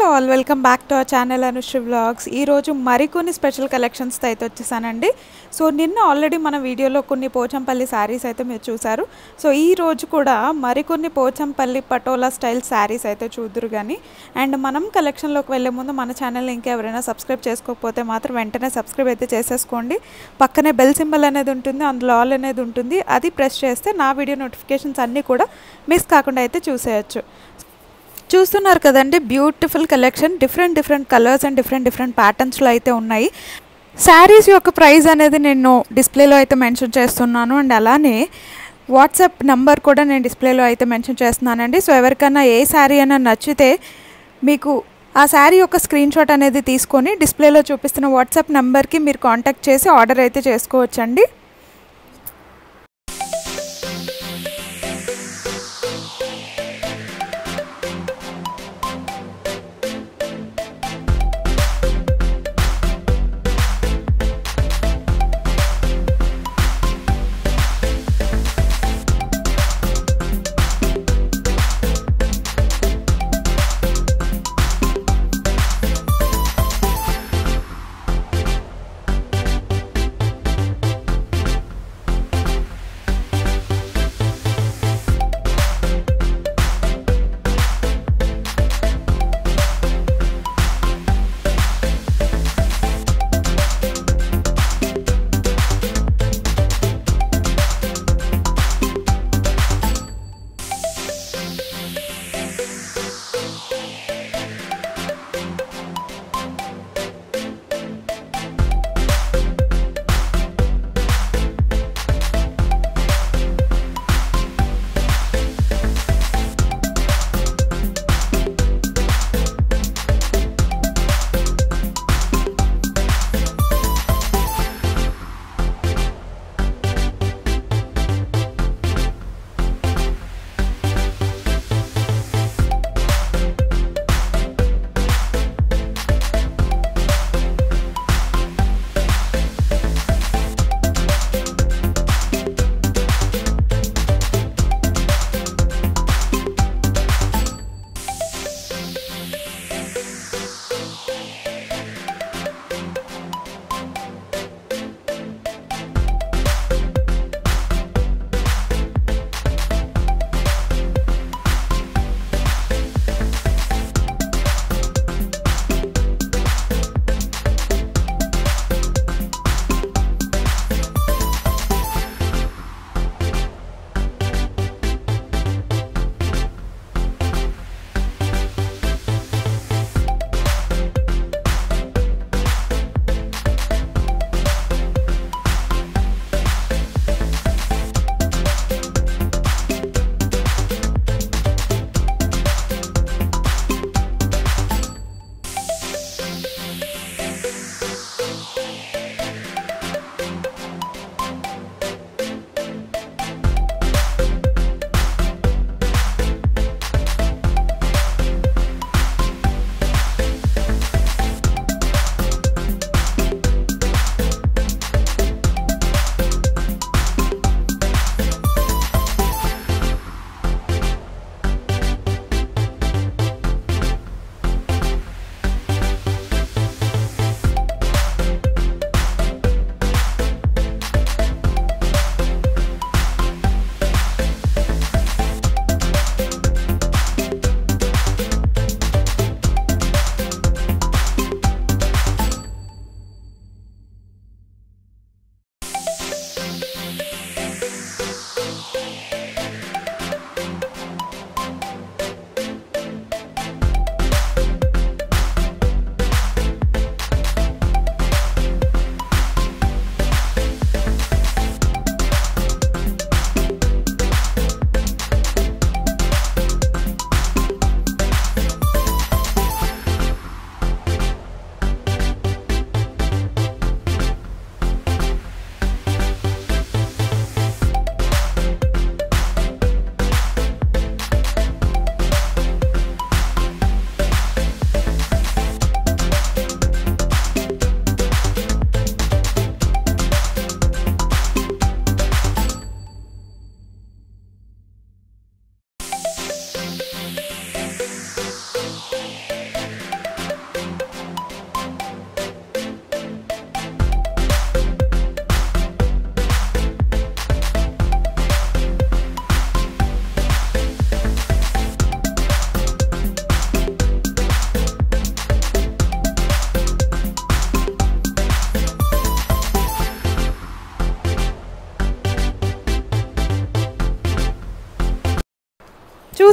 hello all welcome back to our channel Anushree vlogs ఈరోజు మరికొన్ని special కలెక్షన్స్తో అయితే వచ్చేసానండి సో నిన్న ఆల్రెడీ మన వీడియోలో కొన్ని పోచంపల్లి శారీస్ అయితే మీరు చూసారు సో ఈ రోజు కూడా మరికొన్ని పోచంపల్లి పటోలా స్టైల్ శారీస్ అయితే చూద్దరు కానీ అండ్ మనం కలెక్షన్లోకి వెళ్ళే ముందు మన ఛానల్ ఇంకెవరైనా సబ్స్క్రైబ్ చేసుకోకపోతే మాత్రం వెంటనే సబ్స్క్రైబ్ అయితే చేసేసుకోండి పక్కనే బెల్ సింబల్ అనేది ఉంటుంది అందులో ఆల్ అనేది ఉంటుంది అది ప్రెస్ చేస్తే నా వీడియో నోటిఫికేషన్స్ అన్నీ కూడా మిస్ కాకుండా అయితే చూసేయచ్చు చూస్తున్నారు కదండి beautiful collection different different colours and different different ప్యాటర్న్స్లో అయితే ఉన్నాయి శారీస్ యొక్క ప్రైస్ అనేది నేను డిస్ప్లేలో అయితే మెన్షన్ చేస్తున్నాను అండ్ అలానే వాట్సాప్ నంబర్ కూడా నేను డిస్ప్లేలో అయితే మెన్షన్ చేస్తున్నానండి సో ఎవరికైనా ఏ శారీ అయినా నచ్చితే మీకు ఆ శారీ యొక్క స్క్రీన్ షాట్ అనేది తీసుకొని డిస్ప్లేలో చూపిస్తున్న వాట్సాప్ నెంబర్కి మీరు కాంటాక్ట్ చేసి ఆర్డర్ అయితే చేసుకోవచ్చండి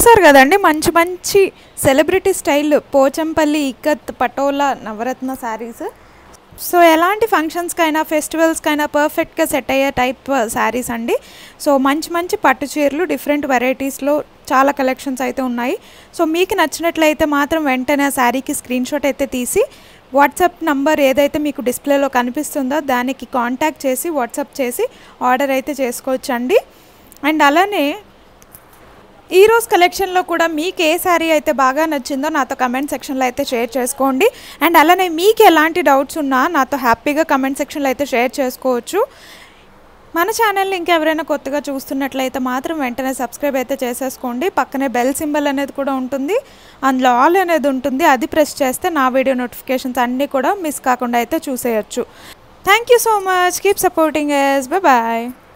చూసారు కదండి మంచి మంచి celebrity style Pochampally Ikat Patola Navaratna saris so ఎలాంటి ఫంక్షన్స్కైనా ఫెస్టివల్స్కైనా పర్ఫెక్ట్గా సెట్ అయ్యే టైప్ శారీస్ అండి సో మంచి మంచి పట్టు చీరలు డిఫరెంట్ వెరైటీస్లో చాలా కలెక్షన్స్ అయితే ఉన్నాయి సో మీకు నచ్చినట్లయితే మాత్రం వెంటనే ఆ శారీకి స్క్రీన్ షాట్ అయితే తీసి వాట్సాప్ నంబర్ ఏదైతే మీకు డిస్ప్లేలో కనిపిస్తుందో దానికి కాంటాక్ట్ చేసి వాట్సాప్ చేసి ఆర్డర్ అయితే చేసుకోవచ్చండి అండ్ అలానే ఈ రోజు కలెక్షన్లో కూడా మీకు ఏ శారీ అయితే బాగా నచ్చిందో నాతో కమెంట్ సెక్షన్లో అయితే షేర్ చేసుకోండి అండ్ అలానే మీకు ఎలాంటి డౌట్స్ ఉన్నా నాతో హ్యాపీగా కమెంట్ సెక్షన్లో అయితే షేర్ చేసుకోవచ్చు మన ఛానల్ని ఇంకెవరైనా కొత్తగా చూస్తున్నట్లయితే మాత్రం వెంటనే సబ్స్క్రైబ్ అయితే చేసేసుకోండి పక్కనే బెల్ సింబల్ అనేది కూడా ఉంటుంది అందులో ఆల్ అనేది ఉంటుంది అది ప్రెస్ చేస్తే నా వీడియో నోటిఫికేషన్స్ అన్నీ కూడా మిస్ కాకుండా అయితే చూసేయచ్చు thank you so much keep supporting us bye